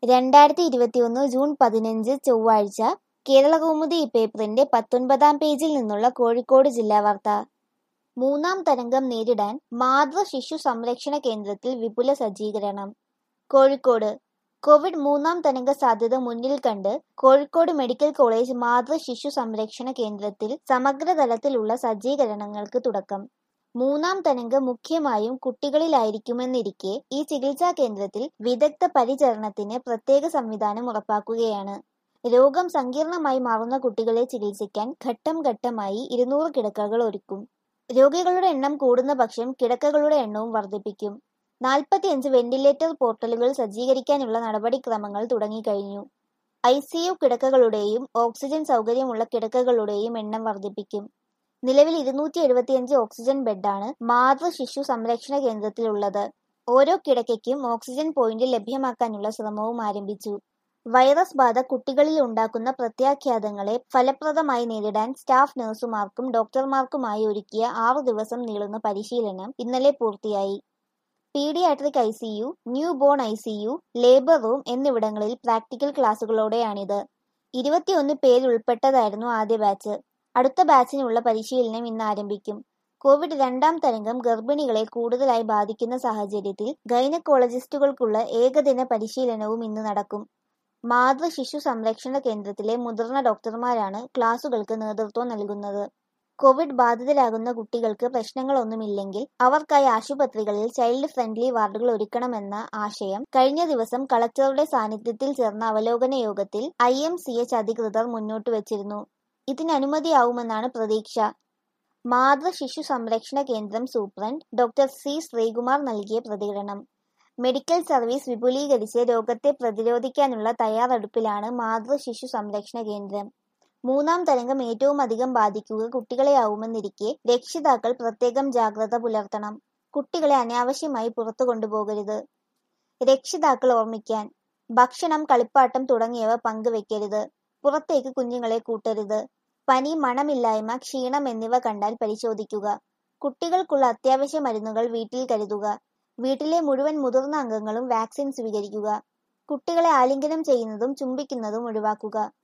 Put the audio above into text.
രണ്ടായിരത്തി ഇരുപത്തിയൊന്ന് ജൂൺ പതിനഞ്ച് ചൊവ്വാഴ്ച കേരളകൗമുദി പേപ്പറിന്റെ പത്തൊൻപതാം പേജിൽ നിന്നുള്ള കോഴിക്കോട് ജില്ലാ വാർത്ത മൂന്നാം തരംഗം നേരിടാൻ മാതൃ ശിശു സംരക്ഷണ കേന്ദ്രത്തിൽ വിപുല സജ്ജീകരണം കോഴിക്കോട് കോവിഡ് മൂന്നാം തരംഗ സാധ്യത മുന്നിൽ കണ്ട് കോഴിക്കോട് മെഡിക്കൽ കോളേജ് മാതൃ ശിശു സംരക്ഷണ കേന്ദ്രത്തിൽ സമഗ്രതലത്തിലുള്ള സജ്ജീകരണങ്ങൾക്ക് തുടക്കം മൂന്നാം തരംഗം മുഖ്യമായും കുട്ടികളിലായിരിക്കുമെന്നിരിക്കെ ഈ ചികിത്സാ കേന്ദ്രത്തിൽ വിദഗ്ധ പരിചരണത്തിന് പ്രത്യേക സംവിധാനം ഉറപ്പാക്കുകയാണ് രോഗം സങ്കീർണമായി മാറുന്ന കുട്ടികളെ ചികിത്സിക്കാൻ ഘട്ടം ഘട്ടമായി ഇരുന്നൂറ് കിടക്കകൾ ഒരുക്കും രോഗികളുടെ എണ്ണം കൂടുന്ന പക്ഷം കിടക്കകളുടെ എണ്ണവും വർദ്ധിപ്പിക്കും നാൽപ്പത്തിയഞ്ച് വെന്റിലേറ്റർ പോർട്ടലുകൾ സജ്ജീകരിക്കാനുള്ള നടപടിക്രമങ്ങൾ തുടങ്ങിക്കഴിഞ്ഞു ഐ സി യു കിടക്കകളുടെയും ഓക്സിജൻ സൗകര്യമുള്ള കിടക്കകളുടെയും എണ്ണം വർദ്ധിപ്പിക്കും നിലവിൽ ഇരുന്നൂറ്റി എഴുപത്തിയഞ്ച് ഓക്സിജൻ ബെഡാണ് മാതൃ ശിശു സംരക്ഷണ കേന്ദ്രത്തിലുള്ളത് ഓരോ കിടക്കയ്ക്കും ഓക്സിജൻ പോയിന്റ് ലഭ്യമാക്കാനുള്ള ശ്രമവും ആരംഭിച്ചു വൈറസ് ബാധ കുട്ടികളിൽ ഉണ്ടാക്കുന്ന പ്രത്യാഘാതങ്ങളെ ഫലപ്രദമായി നേരിടാൻ സ്റ്റാഫ് നഴ്സുമാർക്കും ഡോക്ടർമാർക്കുമായി ഒരുക്കിയ ആറു ദിവസം നീളുന്ന പരിശീലനം ഇന്നലെ പൂർത്തിയായി paediatric I C U newborn I C U labour room എന്നിവിടങ്ങളിൽ പ്രാക്ടിക്കൽ ക്ലാസുകളോടെയാണിത് ഇരുപത്തിയൊന്ന് പേരുൾപ്പെട്ടതായിരുന്നു ആദ്യ ബാച്ച് അടുത്ത ബാച്ചിനുള്ള പരിശീലനം ഇന്ന് ആരംഭിക്കും കോവിഡ് രണ്ടാം തരംഗം ഗർഭിണികളെ കൂടുതലായി ബാധിക്കുന്ന സാഹചര്യത്തിൽ ഗൈനക്കോളജിസ്റ്റുകൾക്കുള്ള ഏകദിന പരിശീലനവും ഇന്ന് നടക്കും മാതൃ ശിശു സംരക്ഷണ കേന്ദ്രത്തിലെ മുതിർന്ന ഡോക്ടർമാരാണ് ക്ലാസുകൾക്ക് നേതൃത്വം നൽകുന്നത് കോവിഡ് ബാധിതരാകുന്ന കുട്ടികൾക്ക് പ്രശ്നങ്ങളൊന്നുമില്ലെങ്കിൽ അവർക്കായി ആശുപത്രികളിൽ ചൈൽഡ് ഫ്രണ്ട്ലി വാർഡുകൾ ഒരുക്കണമെന്ന ആശയം കഴിഞ്ഞ ദിവസം കളക്ടറുടെ സാന്നിധ്യത്തിൽ ചേർന്ന അവലോകന യോഗത്തിൽ ഐ എം സി എച്ച് അധികൃതർ മുന്നോട്ട് വച്ചിരുന്നു ഇതിന് അനുമതിയാവുമെന്നാണ് പ്രതീക്ഷ മാതൃ ശിശു സംരക്ഷണ കേന്ദ്രം സൂപ്രണ്ട് ഡോക്ടർ സി ശ്രീകുമാർ നൽകിയ പ്രതികരണം മെഡിക്കൽ സർവീസ് വിപുലീകരിച്ച് രോഗത്തെ പ്രതിരോധിക്കാനുള്ള തയ്യാറെടുപ്പിലാണ് മാതൃ ശിശു സംരക്ഷണ കേന്ദ്രം മൂന്നാം തരംഗം ഏറ്റവും അധികം ബാധിക്കുക കുട്ടികളെയാവുമെന്നിരിക്കെ രക്ഷിതാക്കൾ പ്രത്യേകം ജാഗ്രത പുലർത്തണം കുട്ടികളെ അനാവശ്യമായി പുറത്തു കൊണ്ടുപോകരുത് രക്ഷിതാക്കൾ ഓർമ്മിക്കാൻ ഭക്ഷണം കളിപ്പാട്ടം തുടങ്ങിയവ പങ്കുവെക്കരുത് പുറത്തേക്ക് കുഞ്ഞുങ്ങളെ കൂട്ടരുത് പനി മണമില്ലായ്മ ക്ഷീണം എന്നിവ കണ്ടാൽ പരിശോധിക്കുക കുട്ടികൾക്കുള്ള അത്യാവശ്യ മരുന്നുകൾ വീട്ടിൽ കരുതുക വീട്ടിലെ മുഴുവൻ മുതിർന്ന അംഗങ്ങളും വാക്സിൻ സ്വീകരിക്കുക കുട്ടികളെ ആലിംഗനം ചെയ്യുന്നതും ചുംബിക്കുന്നതും ഒഴിവാക്കുക